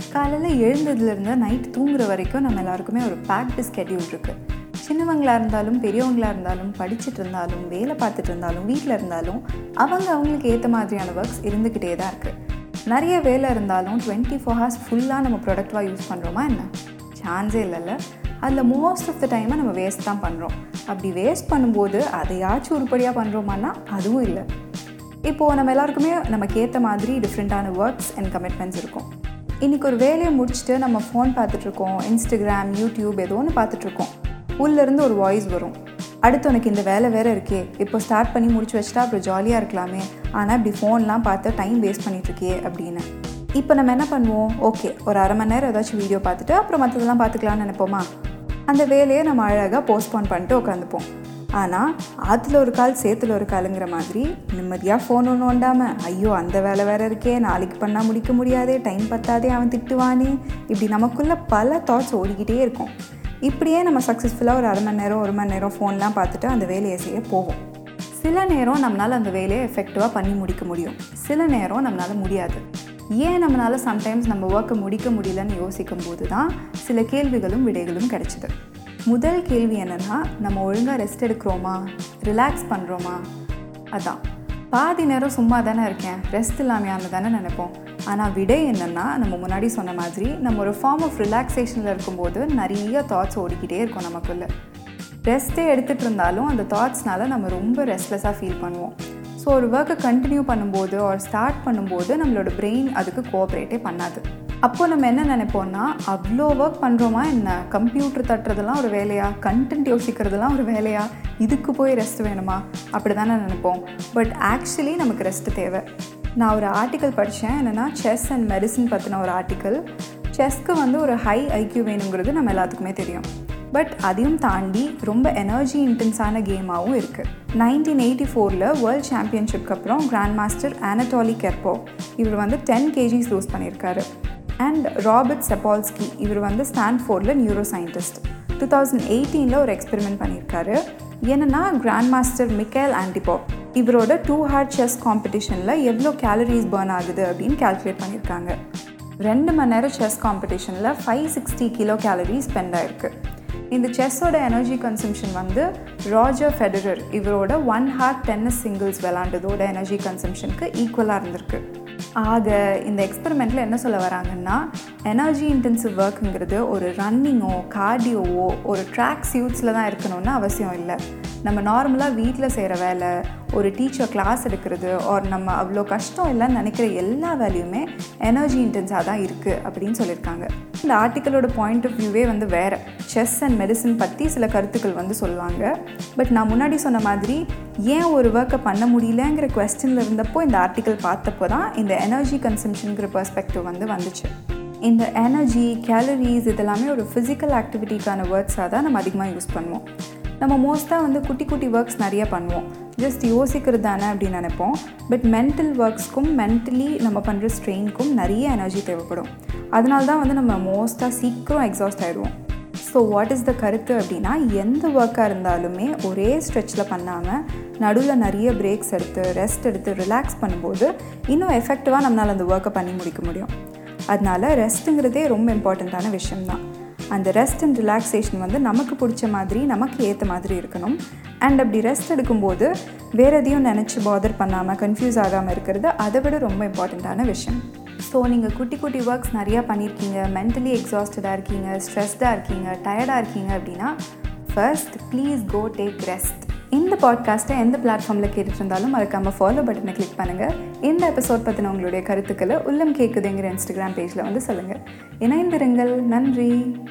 காலையில் எழுந்ததுலேருந்து நைட் தூங்குற வரைக்கும் நம்ம எல்லாருக்குமே ஒரு பேக்டு ஸ்கெடியூல் இருக்குது சின்னவங்களாக இருந்தாலும் பெரியவங்களாக இருந்தாலும் படிச்சுட்டு இருந்தாலும் வேலை பார்த்துட்டு இருந்தாலும் வீட்டில் இருந்தாலும் அவங்க அவங்களுக்கு ஏற்ற மாதிரியான ஒர்க்ஸ் இருந்துக்கிட்டே தான் இருக்குது நிறைய வேலை இருந்தாலும் டுவெண்ட்டி ஃபோர் ஹவர்ஸ் ஃபுல்லாக நம்ம ப்ரொடக்டிவாக யூஸ் பண்ணுறோமா என்ன சான்ஸே இல்லைல்ல அதில் மோஸ்ட் ஆஃப் த டைமை நம்ம வேஸ்ட் தான் பண்ணுறோம் அப்படி வேஸ்ட் பண்ணும்போது அதையாச்சும் உருப்படியாக பண்ணுறோமான்னா அதுவும் இல்லை இப்போது நம்ம எல்லாருக்குமே நமக்கு ஏற்ற மாதிரி டிஃப்ரெண்ட்டான ஒர்க்ஸ் அண்ட் கமிட்மெண்ட்ஸ் இருக்கும் இன்றைக்கி ஒரு வேலையை முடிச்சுட்டு நம்ம ஃபோன் பார்த்துட்ருக்கோம் இன்ஸ்டாகிராம் யூடியூப் ஏதோ ஒன்று பார்த்துட்ருக்கோம் உள்ளேருந்து ஒரு வாய்ஸ் வரும் அடுத்து உனக்கு இந்த வேலை வேறு இருக்கே இப்போ ஸ்டார்ட் பண்ணி முடிச்சு வச்சுட்டா அப்புறம் ஜாலியாக இருக்கலாமே ஆனால் இப்படி ஃபோன்லாம் பார்த்து டைம் வேஸ்ட் பண்ணிகிட்ருக்கியே அப்படின்னு இப்போ நம்ம என்ன பண்ணுவோம் ஓகே ஒரு அரை மணி நேரம் ஏதாச்சும் வீடியோ பார்த்துட்டு அப்புறம் மற்றதெல்லாம் பார்த்துக்கலாம்னு நினைப்போமா அந்த வேலையை நம்ம அழகாக போஸ்ட்போன் பண்ணிட்டு உட்காந்துப்போம் ஆனால் ஆற்றுல ஒரு கால் சேத்துல ஒரு காலுங்கிற மாதிரி நிம்மதியாக ஃபோன் ஒன்று நோண்டாமல் ஐயோ அந்த வேலை வேறு இருக்கே நாளைக்கு பண்ணால் முடிக்க முடியாதே டைம் பத்தாதே அவன் திட்டுவானே இப்படி நமக்குள்ளே பல தாட்ஸ் ஓடிக்கிட்டே இருக்கும் இப்படியே நம்ம சக்ஸஸ்ஃபுல்லாக ஒரு அரை மணி நேரம் ஒரு மணி நேரம் ஃபோன்லாம் பார்த்துட்டு அந்த வேலையை செய்ய போவோம் சில நேரம் நம்மளால் அந்த வேலையை எஃபெக்டிவாக பண்ணி முடிக்க முடியும் சில நேரம் நம்மளால் முடியாது ஏன் நம்மளால் சம்டைம்ஸ் நம்ம ஒர்க்கை முடிக்க முடியலன்னு யோசிக்கும் போது தான் சில கேள்விகளும் விடைகளும் கிடைச்சிது முதல் கேள்வி என்னென்னா நம்ம ஒழுங்காக ரெஸ்ட் எடுக்கிறோமா ரிலாக்ஸ் பண்ணுறோமா அதான் பாதி நேரம் சும்மா தானே இருக்கேன் ரெஸ்ட் இல்லாமையான்னு தானே நினைப்போம் ஆனால் விடை என்னென்னா நம்ம முன்னாடி சொன்ன மாதிரி நம்ம ஒரு ஃபார்ம் ஆஃப் ரிலாக்ஸேஷனில் இருக்கும்போது நிறைய தாட்ஸ் ஓடிக்கிட்டே இருக்கும் நமக்குள்ளே ரெஸ்ட்டே எடுத்துகிட்டு இருந்தாலும் அந்த தாட்ஸ்னால நம்ம ரொம்ப ரெஸ்ட்லெஸ்ஸாக ஃபீல் பண்ணுவோம் ஸோ ஒரு ஒர்க்கை கண்டினியூ பண்ணும்போது ஒரு ஸ்டார்ட் பண்ணும்போது நம்மளோட பிரெயின் அதுக்கு கோஆப்ரேட்டே பண்ணாது அப்போ நம்ம என்ன நினைப்போம்னா அவ்வளோ ஒர்க் பண்ணுறோமா என்ன கம்ப்யூட்டர் தட்டுறதெல்லாம் ஒரு வேலையா கண்டென்ட் யோசிக்கிறதுலாம் ஒரு வேலையா இதுக்கு போய் ரெஸ்ட் வேணுமா அப்படி தானே நினைப்போம் பட் ஆக்சுவலி நமக்கு ரெஸ்ட் தேவை நான் ஒரு ஆர்டிக்கல் படித்தேன் என்னென்னா செஸ் அண்ட் மெடிசன் பற்றின ஒரு ஆர்டிக்கல் செஸ்க்கு வந்து ஒரு ஹை ஐக்யூ வேணுங்கிறது நம்ம எல்லாத்துக்குமே தெரியும் பட் அதையும் தாண்டி ரொம்ப எனர்ஜி இன்டென்ஸான கேமாகவும் இருக்குது நைன்டீன் எயிட்டி ஃபோரில் வேர்ல்ட் சாம்பியன்ஷிப்க்கு அப்புறம் கிராண்ட் மாஸ்டர் ஆனட்டாலி கெர்போ இவர் வந்து டென் கேஜிஸ் லூஸ் பண்ணியிருக்காரு அண்ட் ராபர்ட் செப்பால்ஸ்கி இவர் வந்து ஸ்டான்ஃபோர்டில் நியூரோ சயின்டிஸ்ட் டூ தௌசண்ட் எயிட்டீனில் ஒரு எக்ஸ்பெரிமெண்ட் பண்ணியிருக்காரு என்னென்னா கிராண்ட் மாஸ்டர் மிக்கேல் ஆன்டிபோ இவரோட டூ ஹார்ட் செஸ் காம்படிஷனில் எவ்வளோ கேலரிஸ் பர்ன் ஆகுது அப்படின்னு கால்குலேட் பண்ணியிருக்காங்க ரெண்டு மணி நேரம் செஸ் காம்படிஷனில் five sixty kilo calories spend ஆயிருக்கு இந்த செஸ்ஸோட எனர்ஜி கன்சம்ஷன் வந்து ராஜர் ஃபெடரர் இவரோட ஒன் ஹார்ட் டென்னிஸ் சிங்கிள்ஸ் விளாண்டதோட எனர்ஜி கன்சம்ஷனுக்கு ஈக்குவலாக இருந்திருக்கு ஆக இந்த எக்ஸ்பெரிமெண்ட்டில் என்ன சொல்ல வராங்கன்னா எனர்ஜி இன்டென்சிவ் ஒர்க்குங்கிறது ஒரு ரன்னிங்கோ கார்டியோவோ ஒரு ட்ராக் சியூட்ஸில் தான் இருக்கணும்னு அவசியம் இல்லை நம்ம நார்மலாக வீட்டில் செய்கிற வேலை ஒரு டீச்சர் கிளாஸ் எடுக்கிறது ஆர் நம்ம அவ்வளோ கஷ்டம் இல்லைன்னு நினைக்கிற எல்லா வேலையுமே எனர்ஜி இன்டென்ஸாக தான் இருக்குது அப்படின்னு சொல்லியிருக்காங்க இந்த ஆர்டிக்கலோட பாயிண்ட் ஆஃப் வியூவே வந்து வேறு செஸ் அண்ட் மெடிசன் பற்றி சில கருத்துக்கள் வந்து சொல்லுவாங்க பட் நான் முன்னாடி சொன்ன மாதிரி ஏன் ஒரு ஒர்க்கை பண்ண முடியலங்கிற கொஸ்டினில் இருந்தப்போ இந்த ஆர்டிக்கல் பார்த்தப்போ தான் இந்த எனர்ஜி கன்சம்ஷனுங்கிற பெர்ஸ்பெக்டிவ் வந்து வந்துச்சு இந்த எனர்ஜி கேலரிஸ் இதெல்லாமே ஒரு ஃபிசிக்கல் ஆக்டிவிட்டிக்கான வேர்ட்ஸாக தான் நம்ம அதிகமாக யூஸ் பண்ணுவோம் நம்ம மோஸ்ட்டாக வந்து குட்டி குட்டி ஒர்க்ஸ் நிறைய பண்ணுவோம் ஜஸ்ட் யோசிக்கிறது தானே அப்படின்னு நினைப்போம் பட் மென்டல் ஒர்க்ஸ்க்கும் மென்டலி நம்ம பண்ணுற ஸ்ட்ரெயின்க்கும் நிறைய எனர்ஜி தேவைப்படும் அதனால தான் வந்து நம்ம மோஸ்ட்டாக சீக்கிரம் எக்ஸாஸ்ட் ஆகிடுவோம் ஸோ வாட் இஸ் த கருத்து அப்படின்னா எந்த ஒர்க்காக இருந்தாலுமே ஒரே ஸ்ட்ரெச்சில் பண்ணாமல் நடுவில் நிறைய பிரேக்ஸ் எடுத்து ரெஸ்ட் எடுத்து ரிலாக்ஸ் பண்ணும்போது இன்னும் எஃபெக்டிவாக நம்மளால் அந்த ஒர்க்கை பண்ணி முடிக்க முடியும் அதனால ரெஸ்ட்டுங்கிறதே ரொம்ப இம்பார்ட்டண்ட்டான விஷயம்தான் அந்த ரெஸ்ட் அண்ட் ரிலாக்ஸேஷன் வந்து நமக்கு பிடிச்ச மாதிரி நமக்கு ஏற்ற மாதிரி இருக்கணும் அண்ட் அப்படி ரெஸ்ட் எடுக்கும்போது வேறு எதையும் நினச்சி பாதர் பண்ணாமல் கன்ஃபியூஸ் ஆகாமல் இருக்கிறது அதை விட ரொம்ப இம்பார்ட்டண்ட்டான விஷயம் ஸோ நீங்கள் குட்டி குட்டி ஒர்க்ஸ் நிறையா பண்ணியிருக்கீங்க மென்டலி எக்ஸாஸ்டடாக இருக்கீங்க ஸ்ட்ரெஸ்டாக இருக்கீங்க டயர்டாக இருக்கீங்க அப்படின்னா first please go take rest இந்த பாட்காஸ்ட்டை எந்த பிளாட்ஃபார்மில் கேட்டுட்டு இருந்தாலும் மறக்காமல் ஃபாலோ பட்டனை கிளிக் பண்ணுங்கள் இந்த எபிசோட் பற்றின உங்களுடைய கருத்துக்களை உள்ளம் கேட்குதுங்கிற இன்ஸ்டாகிராம் பேஜில் வந்து சொல்லுங்கள் இணைந்திருங்கள் நன்றி